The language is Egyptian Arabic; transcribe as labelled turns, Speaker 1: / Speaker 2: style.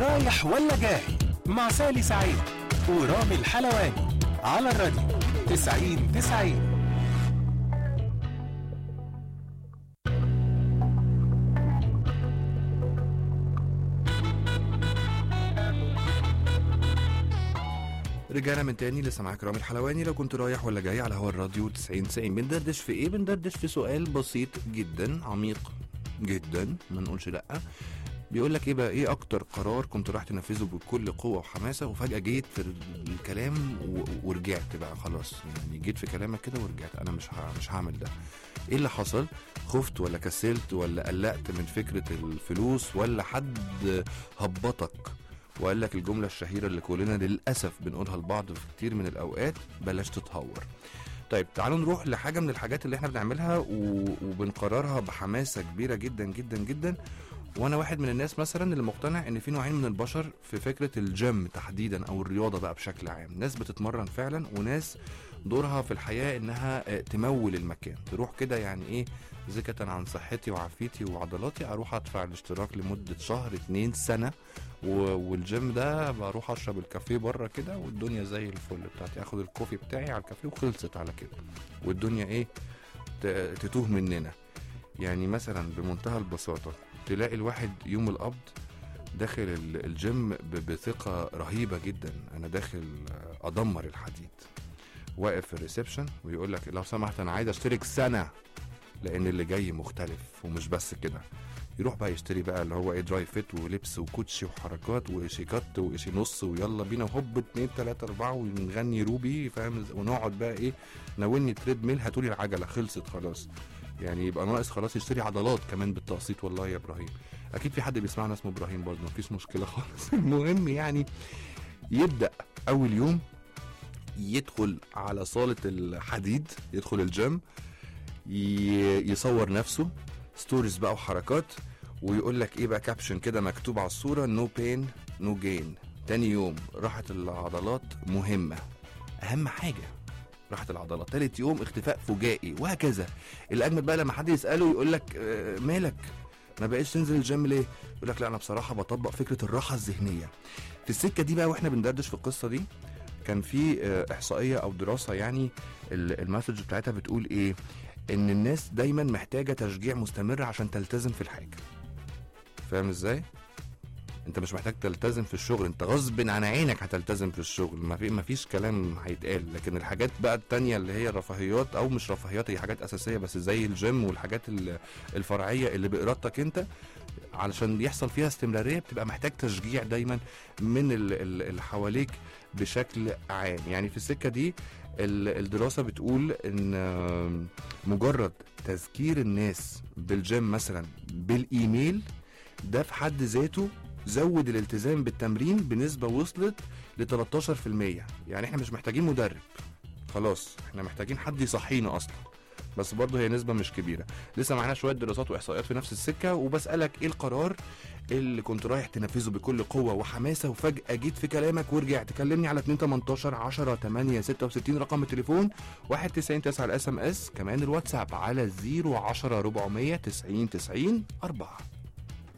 Speaker 1: رايح ولا جاي مع سالي سعيد ورامي الحلواني على الراديو 90 90
Speaker 2: رجعنا من تاني لسه معاك رامي الحلواني لو كنت رايح ولا جاي على هوا الراديو 90 90 بندردش في ايه بندردش في سؤال بسيط جدا عميق جدا ما نقولش لا بيقول لك ايه بقى ايه اكتر قرار كنت رايح تنفذه بكل قوه وحماسه وفجاه جيت في الكلام و- ورجعت بقى خلاص يعني جيت في كلامك كده ورجعت انا مش ه- مش هعمل ده ايه اللي حصل خفت ولا كسلت ولا قلقت من فكره الفلوس ولا حد هبطك وقال لك الجمله الشهيره اللي كلنا للاسف بنقولها لبعض في كتير من الاوقات بلاش تتهور طيب تعالوا نروح لحاجه من الحاجات اللي احنا بنعملها و... وبنقررها بحماسه كبيره جدا جدا جدا وانا واحد من الناس مثلا اللي مقتنع ان في نوعين من البشر في فكره الجيم تحديدا او الرياضه بقى بشكل عام ناس بتتمرن فعلا وناس دورها في الحياه انها آه، تمول المكان تروح كده يعني ايه زكة عن صحتي وعافيتي وعضلاتي اروح ادفع الاشتراك لمده شهر اتنين سنه و- والجيم ده بروح اشرب الكافيه بره كده والدنيا زي الفل بتاعتي اخد الكوفي بتاعي على الكافيه وخلصت على كده والدنيا ايه ت- تتوه مننا يعني مثلا بمنتهى البساطه تلاقي الواحد يوم القبض داخل ال- الجيم ب- بثقه رهيبه جدا انا داخل آه، ادمر الحديد واقف في الريسبشن ويقول لك لو سمحت انا عايز اشترك سنه لان اللي جاي مختلف ومش بس كده يروح بقى يشتري بقى اللي هو ايه دراي فيت ولبس وكوتشي وحركات وإشي كات وإشي نص ويلا بينا وهوب اتنين تلاته اربعه ونغني روبي فاهم إز- ونقعد بقى ايه ناولني تريد ميل هاتولي العجله خلصت خلاص يعني يبقى ناقص خلاص يشتري عضلات كمان بالتقسيط والله يا ابراهيم اكيد في حد بيسمعنا اسمه ابراهيم برضه مفيش مشكله خالص المهم يعني يبدا اول يوم يدخل على صاله الحديد يدخل الجيم ي- يصور نفسه ستوريز بقى وحركات ويقول لك ايه بقى كابشن كده مكتوب على الصوره نو بين نو جين تاني يوم راحه العضلات مهمه اهم حاجه راحه العضلات تالت يوم اختفاء فجائي وهكذا الاجمد بقى لما حد يساله يقول لك آه، مالك ما بقيتش تنزل الجيم ليه يقول لك لا انا بصراحه بطبق فكره الراحه الذهنيه في السكه دي بقى واحنا بندردش في القصه دي كان في آه، احصائيه او دراسه يعني ال- المسج بتاعتها بتقول ايه ان الناس دايما محتاجه تشجيع مستمر عشان تلتزم في الحاجه فاهم ازاي انت مش محتاج تلتزم في الشغل انت غصب عن عينك هتلتزم في الشغل ما في ما فيش كلام هيتقال لكن الحاجات بقى التانية اللي هي الرفاهيات او مش رفاهيات هي حاجات اساسيه بس زي الجيم والحاجات ال- الفرعيه اللي بارادتك انت علشان يحصل فيها استمراريه بتبقى محتاج تشجيع دايما من ال- ال- اللي حواليك بشكل عام يعني في السكه دي ال- الدراسه بتقول ان آم، مجرد تذكير الناس بالجيم مثلا بالايميل ده في حد ذاته زود الالتزام بالتمرين بنسبه وصلت ل 13% يعني احنا مش محتاجين مدرب خلاص احنا محتاجين حد يصحينا اصلا بس برضه هي نسبة مش كبيرة لسه معانا شوية دراسات وإحصائيات في نفس السكة وبسألك إيه القرار اللي كنت رايح تنفذه بكل قوة وحماسة وفجأة جيت في كلامك ورجعت تكلمني على 2 18 10 8 66 رقم التليفون 91 9 الاس ام اس كمان الواتساب على 010 400 90 90 4